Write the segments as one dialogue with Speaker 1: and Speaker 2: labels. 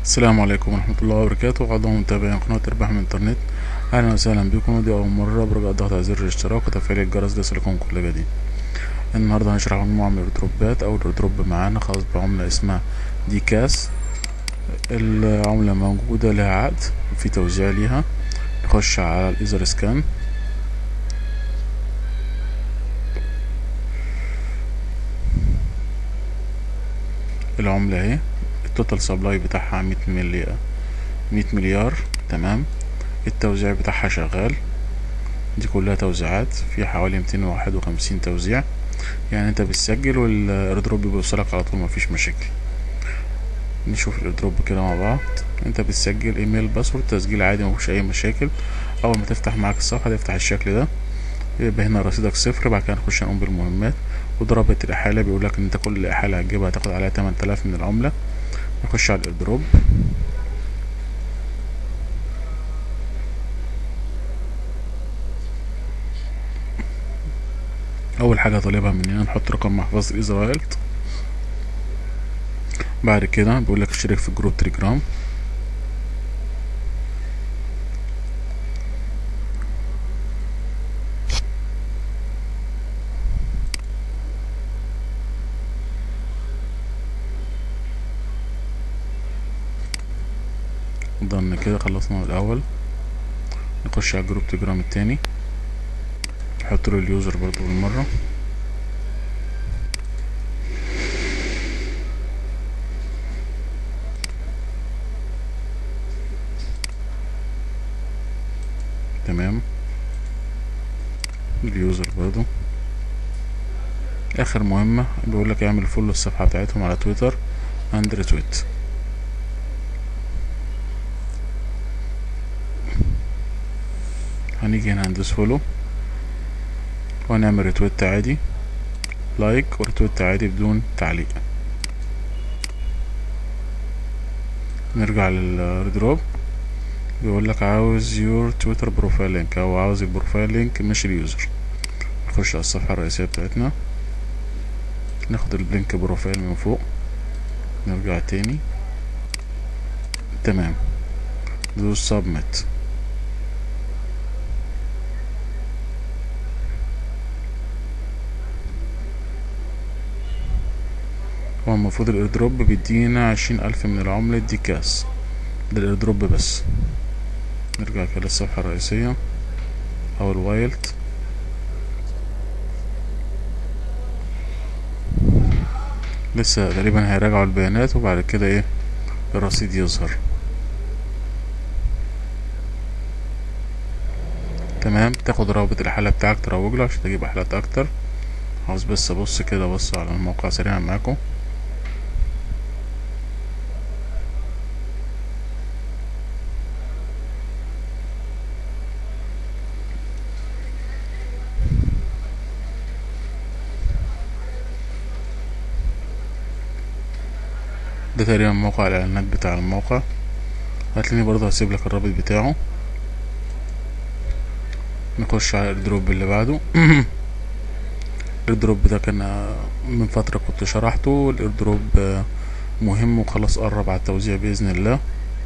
Speaker 1: السلام عليكم ورحمة الله وبركاته أعضاء متابعين قناة ربح من الإنترنت أهلا وسهلا بكم ودي أول مرة برجع الضغط على زر الاشتراك وتفعيل الجرس ليصلكم كل جديد النهاردة هنشرح مجموعة من الإيردروبات أول إيردروب معانا خاص بعملة اسمها دي كاس العملة موجودة لها عقد في توزيع ليها نخش على الإيزر سكان العملة اهي التوتال سبلاي بتاعها مية ملي مية مليار تمام التوزيع بتاعها شغال دي كلها توزيعات في حوالي ميتين واحد وخمسين توزيع يعني انت بتسجل والايردروب بيوصلك على طول مفيش مشاكل نشوف الايردروب كده مع بعض انت بتسجل ايميل باسورد تسجيل عادي مفيش اي مشاكل اول ما تفتح معاك الصفحه تفتح الشكل ده يبقى هنا رصيدك صفر بعد كده نخش نقوم بالمهمات وضربة الإحالة بيقولك إن أنت كل إحالة هتجيبها هتاخد عليها تمن تلاف من العملة نخش على الإيردروب أول حاجة طالبها مننا نحط رقم محفظة إيزا وايلد بعد كده بيقولك اشترك في جروب تليجرام ضمن كده خلصنا الاول نخش على الجروب تليجرام التاني نحط له اليوزر برضو بالمره تمام اليوزر برضو اخر مهمة بيقولك اعمل فولو الصفحة بتاعتهم على تويتر اند ريتويت هنيجي هنا هندوس فولو ونعمل ريتويت عادي لايك وريتويت عادي بدون تعليق نرجع للدروب بيقول لك عاوز يور تويتر بروفايل لينك او عاوز البروفايل لينك مش اليوزر نخش على الصفحة الرئيسية بتاعتنا ناخد اللينك بروفايل من فوق نرجع تاني تمام دوس سبميت هو المفروض الايردروب بيدينا عشرين الف من العملة دي كاس ده الايردروب بس نرجع كده للصفحة الرئيسية او الوايلد لسه تقريبا هيراجعوا البيانات وبعد كده ايه الرصيد يظهر تمام تاخد رابط الحالة بتاعك تروج له عشان تجيب حالات اكتر عاوز بس ابص كده بص على الموقع سريعا معاكم ده تقريبا موقع الاعلانات بتاع الموقع هتلاقيني برضه هسيب لك الرابط بتاعه نخش على الدروب اللي بعده الايردروب ده كان من فترة كنت شرحته الايردروب مهم وخلاص قرب على التوزيع بإذن الله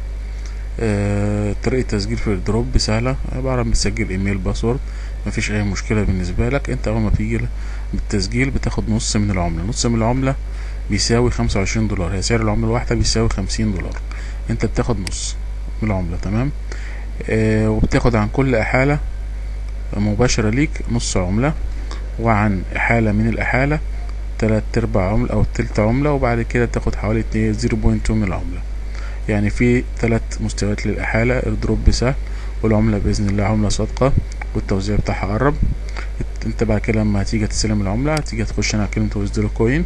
Speaker 1: طريقة التسجيل في الايردروب سهلة عبارة عن بتسجل ايميل باسورد مفيش اي مشكلة بالنسبة لك انت اول ما تيجي بالتسجيل بتاخد نص من العملة نص من العملة بيساوي خمسة وعشرين دولار هي سعر العملة الواحدة بيساوي خمسين دولار انت بتاخد نص من العملة تمام اه وبتاخد عن كل احالة مباشرة ليك نص عملة وعن إحالة من الإحالة تلات أرباع عملة أو تلت عملة وبعد كده تاخد حوالي زيرو بوينت تو من العملة يعني في تلات مستويات للإحالة ايردروب سهل والعملة بإذن الله عملة صادقة والتوزيع بتاعها قرب انت بعد كده لما هتيجي تستلم العملة هتيجي تخش على كلمة ويزدرو كوين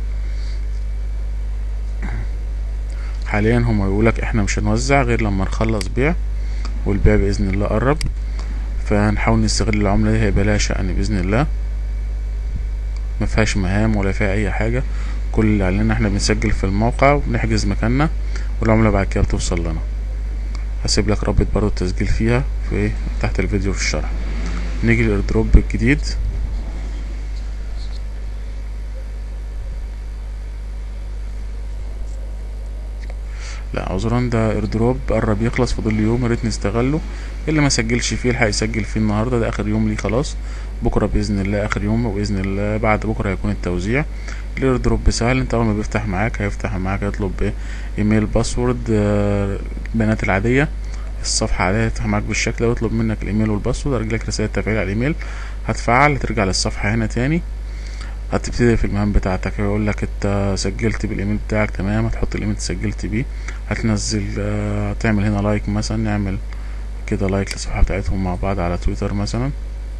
Speaker 1: حاليا هما يقولك احنا مش هنوزع غير لما نخلص بيع والبيع بإذن الله قرب فهنحاول نستغل العملة دي هيبقى لها شأن بإذن الله ما فيهاش مهام ولا فيها اي حاجة كل اللي علينا احنا بنسجل في الموقع وبنحجز مكاننا والعملة بعد كده بتوصل لنا هسيب لك رابط برضو التسجيل فيها في تحت الفيديو في الشرح نيجي للايردروب الجديد لا عذرا ده ايردروب قرب يخلص فاضل له يوم يا ريت نستغله اللي ما سجلش فيه الحق يسجل فيه النهارده ده اخر يوم ليه خلاص بكره باذن الله اخر يوم وباذن الله بعد بكره هيكون التوزيع الايردروب سهل انت اول ما بيفتح معاك هيفتح معاك يطلب ايه ايميل باسورد آه، البيانات العاديه الصفحه عاديه هتفتح معاك بالشكل ده ويطلب منك الايميل والباسورد هيجيلك رساله تفعيل على الايميل هتفعل هترجع للصفحه هنا تاني هتبتدي في المهام بتاعتك يقول لك انت سجلت بالايميل بتاعك تمام هتحط الايميل اللي سجلت بيه هتنزل آه، تعمل هنا لايك مثلا نعمل كده لايك للصفحه بتاعتهم مع بعض على تويتر مثلا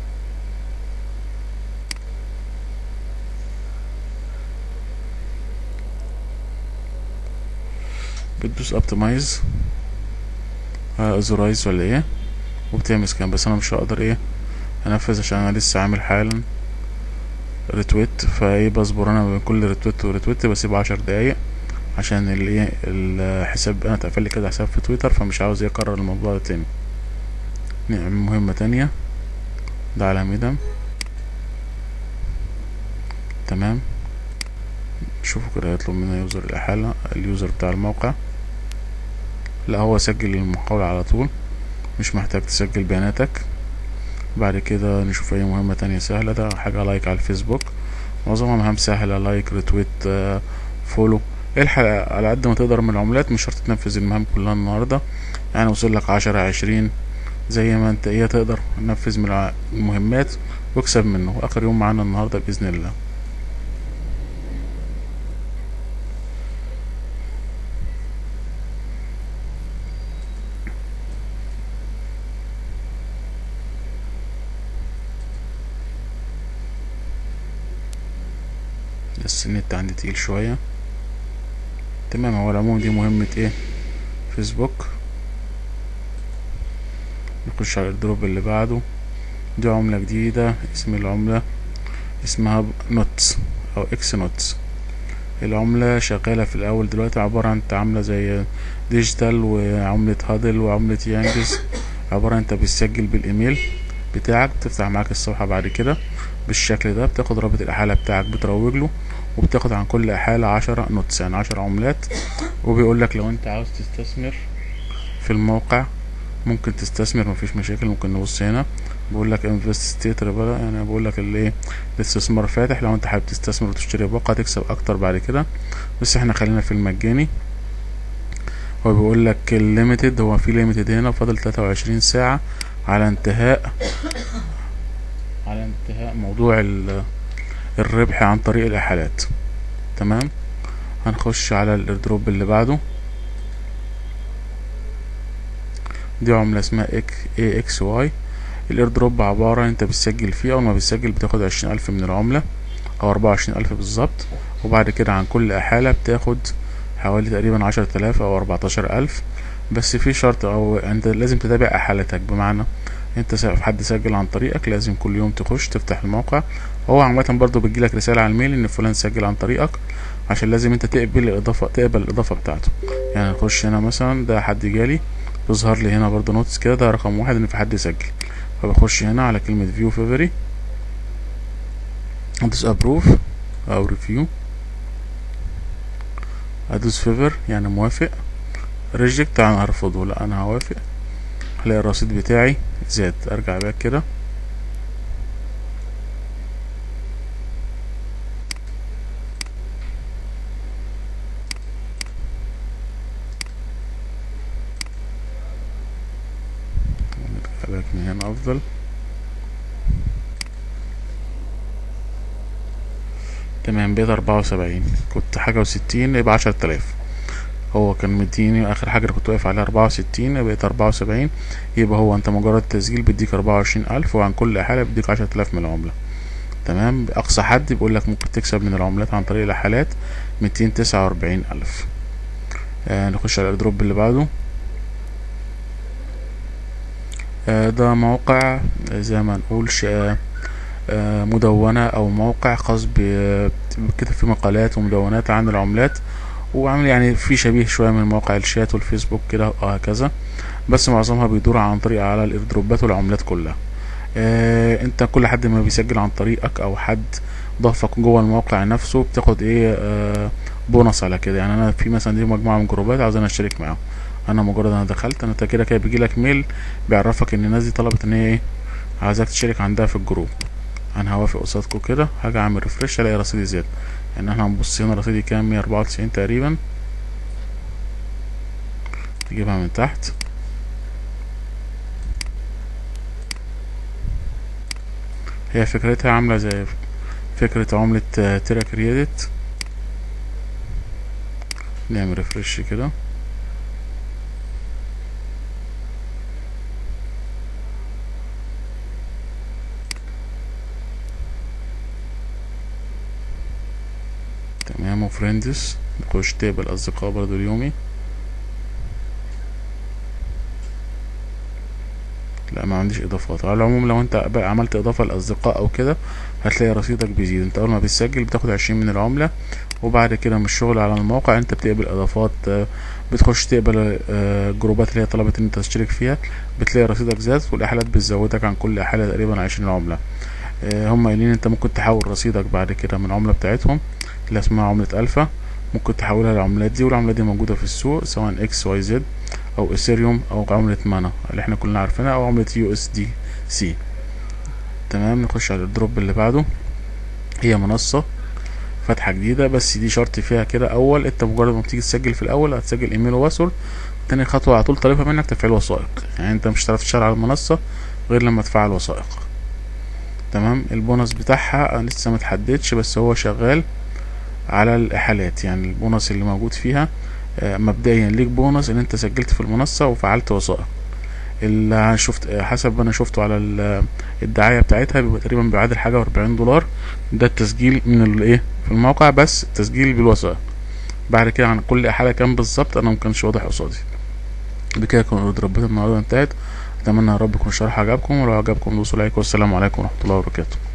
Speaker 1: بتدوس اوبتمايز اوزرايز ولا ايه وبتعمل سكان بس انا مش هقدر ايه انفذ عشان انا لسه عامل حالا ريتويت فايه بصبر انا بين كل ريتويت وريتويت بسيبه عشر دقايق عشان الايه الحساب انا اتقفل لي كده حساب في تويتر فمش عاوز يكرر الموضوع ده تاني نعمل مهمة تانية ده على ميدم تمام شوفوا كده هيطلب منا يوزر الإحالة اليوزر بتاع الموقع لا هو سجل المحاولة على طول مش محتاج تسجل بياناتك بعد كده نشوف اي مهمة تانية سهلة ده حاجة لايك على الفيسبوك معظمها مهام سهلة لايك ريتويت آه، فولو الحق على قد ما تقدر من العملات مش شرط تنفذ المهام كلها النهاردة يعني وصل لك عشرة عشرين زي ما انت ايه تقدر نفذ من الع- المهمات واكسب منه اخر يوم معانا النهاردة بإذن الله بس النت عندي تقيل شوية تمام هو العموم دي مهمة ايه فيسبوك نخش على الدروب اللي بعده دي عملة جديدة اسم العملة اسمها نوتس او اكس نوتس العملة شغالة في الأول دلوقتي عبارة عن انت عاملة زي ديجيتال وعملة هادل وعملة يانجز عبارة عن انت بتسجل بالإيميل بتاعك بتفتح معاك الصفحة بعد كده بالشكل ده بتاخد رابط الإحالة بتاعك بتروج له وبتاخد عن كل إحالة عشرة نوتس يعني عشرة عملات وبيقول لك لو انت عاوز تستثمر في الموقع ممكن تستثمر مفيش مشاكل ممكن نبص هنا بقول لك انفست ستيتر بقى يعني بقول لك الايه الاستثمار فاتح لو انت حابب تستثمر وتشتري باقة تكسب اكتر بعد كده بس احنا خلينا في المجاني هو بيقول لك الليميتد هو في ليميتد هنا فاضل 23 ساعة على انتهاء على انتهاء موضوع ال- الربح عن طريق الاحالات تمام هنخش على الايردروب اللي بعده دي عملة اسمها اك اي اكس واي الايردروب عبارة انت بتسجل فيه اول ما بتسجل بتاخد عشرين الف من العملة او اربعة وعشرين الف بالظبط وبعد كده عن كل احالة بتاخد حوالي تقريبا عشرة الاف او اربعتاشر الف بس في شرط او انت لازم تتابع احالتك بمعنى انت س- حد سجل عن طريقك لازم كل يوم تخش تفتح الموقع هو عامة برضو بتجيلك رسالة على الميل ان فلان سجل عن طريقك عشان لازم انت تقبل الاضافة تقبل الاضافة بتاعته يعني نخش هنا مثلا ده حد جالي يظهر لي هنا برضو نوتس كده ده رقم واحد ان في حد سجل فبخش هنا على كلمة فيو فيفري ادوس ابروف او ريفيو ادوس فيفر يعني موافق ريجكت انا هرفضه لا انا هوافق هلاقي الرصيد بتاعي زاد ارجع باك كده نرجع باك من هنا افضل تمام بقيت أربعة وسبعين كنت حاجة وستين يبقى عشرة آلاف هو كان مديني آخر حاجة كنت واقف عليها أربعة وستين بقيت أربعة وسبعين يبقى هو أنت مجرد تسجيل بيديك أربعة وعشرين ألف وعن كل حالة بيديك عشرة آلاف من العملة تمام أقصى حد بيقول لك ممكن تكسب من العملات عن طريق الحالات ميتين تسعة وأربعين ألف آه نخش على الدروب اللي بعده آه ده موقع آه، زي ما نقول ش- آه، آه، مدونة أو موقع خاص ب- بكتب فيه مقالات ومدونات عن العملات وعامل يعني في شبيه شوية من مواقع الشات والفيسبوك كده وهكذا بس معظمها بيدور عن طريق على الايردروبات والعملات كلها آه انت كل حد ما بيسجل عن طريقك او حد ضافك جوه الموقع نفسه بتاخد ايه آه بونص على كده يعني انا في مثلا دي مجموعه من جروبات عاوز انا اشترك معاهم انا مجرد انا دخلت انا كده كده بيجي لك ميل بيعرفك ان الناس دي طلبت ان هي ايه عايزاك تشترك عندها في الجروب انا هوافق قصادكم كده هاجي اعمل ريفرش الاقي رصيدي زاد يعني احنا هنبص هنا رصيدي كام مية اربعة وتسعين تقريبا تجيبها من تحت هي فكرتها عاملة زي فكرة عملة تيرا كريدت نعمل ريفرش كده تمام وفريندز نخش تقبل اصدقاء برضو اليومي لا ما عنديش اضافات على العموم لو انت بقى عملت اضافه لاصدقاء او كده هتلاقي رصيدك بيزيد انت اول ما بتسجل بتاخد عشرين من العمله وبعد كده من الشغل على الموقع انت بتقبل اضافات بتخش تقبل جروبات اللي هي طلبت ان انت تشترك فيها بتلاقي رصيدك زاد والاحالات بتزودك عن كل احاله تقريبا عشرين عمله هم قايلين انت ممكن تحول رصيدك بعد كده من العمله بتاعتهم اللي اسمها عمله الفا ممكن تحولها للعملات دي والعملات دي موجوده في السوق سواء اكس واي زد او اثيريوم او عملة مانا اللي احنا كلنا عارفينها او عملة يو اس دي سي تمام نخش على الدروب اللي بعده هي منصة فتحة جديدة بس دي شرط فيها كده اول انت مجرد ما بتيجي تسجل في الاول هتسجل ايميل وباسورد تاني خطوة على طول طالبها منك تفعيل وثائق يعني انت مش هتعرف تشتغل على المنصة غير لما تفعل وثائق تمام البونص بتاعها لسه متحددش بس هو شغال على الاحالات يعني البونص اللي موجود فيها مبدئيا ليك بونص ان انت سجلت في المنصة وفعلت وثائق اللي شفت حسب ما انا شفته على الدعاية بتاعتها بيبقى تقريبا بيعادل حاجة واربعين دولار ده التسجيل من الايه في الموقع بس التسجيل بالوثائق بعد كده عن كل احالة كام بالظبط انا مكانش واضح قصادي بكده يكون ربنا النهارده انتهت اتمنى يا رب يكون الشرح عجبكم ولو عجبكم دوسوا لايك والسلام عليكم ورحمة الله وبركاته